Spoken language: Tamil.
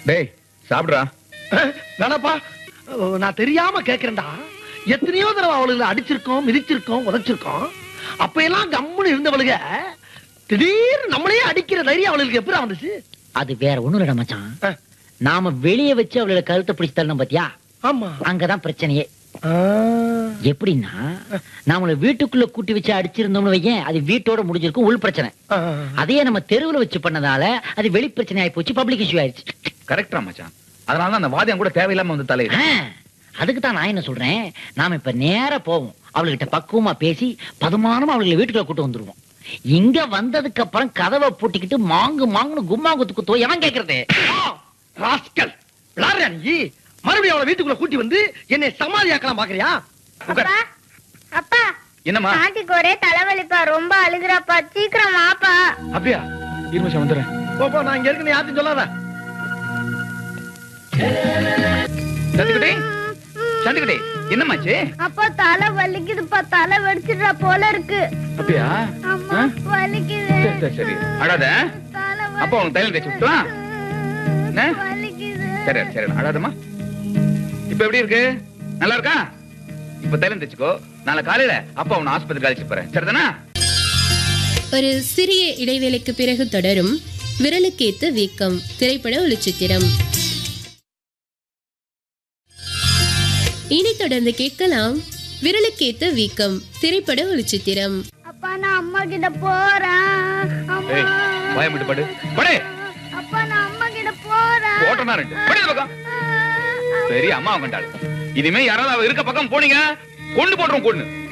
டேய் சாப்பிடுறா வேணாப்பா ஓ, நான் தெரியாம கேக்குறேன்டா எத்தனையோ தடவை அவளுகளை அடிச்சிருக்கோம் மிதிச்சிருக்கோம் உதைச்சிருக்கோம் அப்ப எல்லாம் கம்முன்னு இருந்தவளுக திடீர்னு நம்மளையே அடிக்கிற தைரியம் அவளுக்கு எப்படி வந்துச்சு அது வேற ஒண்ணும் இல்லடா மச்சான் ஆ. நாம வெளிய வச்சு அவளோட கழுத்தை பிடிச்சு தள்ளணும் பாத்தியா ஆமா அங்கதான் பிரச்சனையே ஆ. எப்படின்னா நாமள வீட்டுக்குள்ள கூட்டி வச்சு அடிச்சிருந்தோம்னு வையேன் அது வீட்டோட முடிஞ்சிருக்கும் உள் பிரச்சனை ஆ. அதையே நம்ம தெருவுல வச்சு பண்ணதால அது வெளி பிரச்சனை ஆயி போச்சு பப்ளிக் இஷ்யூ ஆயிடுச்சு கரெக்டா மச்சான் அதனால தான் அந்த வாதியம் கூட தேவையில்லாம வந்து தலையிட அதுக்கு தான் நான் என்ன சொல்றேன் நாம இப்ப நேரா போவோம் அவள்கிட்ட பக்குவமா பேசி பதுமானமா அவளுகளை வீட்டுக்குள்ள கூட்டு வந்துருவோம் இங்க வந்ததுக்கு அப்புறம் கதவை பூட்டிக்கிட்டு மாங்கு மாங்குன்னு கும்மா குத்து குத்துவோ எவன் கேக்குறது ஆ, ராஸ்கல் விளாடுறியா நீ மறுபடியும் அவளை வீட்டுக்குள்ள கூட்டி வந்து என்னை சமாதியாக்கலாம் பாக்குறியா உட்கார். அப்பா அப்பா என்னம்மா பாட்டிக்கு ஒரே தலைவலிப்பா ரொம்ப அழுகுறாப்பா சீக்கிரம் வாப்பா அப்படியா இரு மச்சான் வந்துடுறேன் போ போ நான் இங்க இருக்கு நீ யார்ட்டும் சொல்லாத சந்துக்கிட்டே சந்துக்கிட்டே என்னமாச்சு அப்பா தலை வலிக்குதுப்பா தலை வெடிச்சிடுறா போல இருக்கு அப்படியா அம்மா ஆ? வலிக்குது சரி சரி சரி அழாத தலை அப்பா உனக்கு தைலம் தேய்ச்சி விட்டுவா என்ன? வலிக்குது சரி சரி அழாதம்மா இப்ப எப்படி இருக்கு நல்லா இருக்கா இப்ப தைலம் தேய்ச்சிக்கோ நாளை காலையில அப்பா உன்னை ஆஸ்பத்திரி அழைச்சு போறேன் சரிதானா ஒரு சிறிய இடைவேளைக்கு பிறகு தொடரும் விரலுக்கேத்த வீக்கம் திரைப்பட ஒளிச்சித்திரம் இனி தொடர்ந்து கேட்கலாம் விரலுக்கேத்த வீக்கம் திரைப்பட ஒளிச்சித்திரம் அப்பா நான் அம்மா கிட்ட போறேன் அம்மா ஏய் வாய மட்டும் படு படு அப்பா நான் அம்மா கிட்ட போறேன் ஓட்டனா ரெண்டு படு இந்த பக்கம் சரி அம்மா கொண்டாடு இனிமே யாராவது அவ இருக்க பக்கம் போனீங்க கொண்டு போட்டுரும் கொண்டு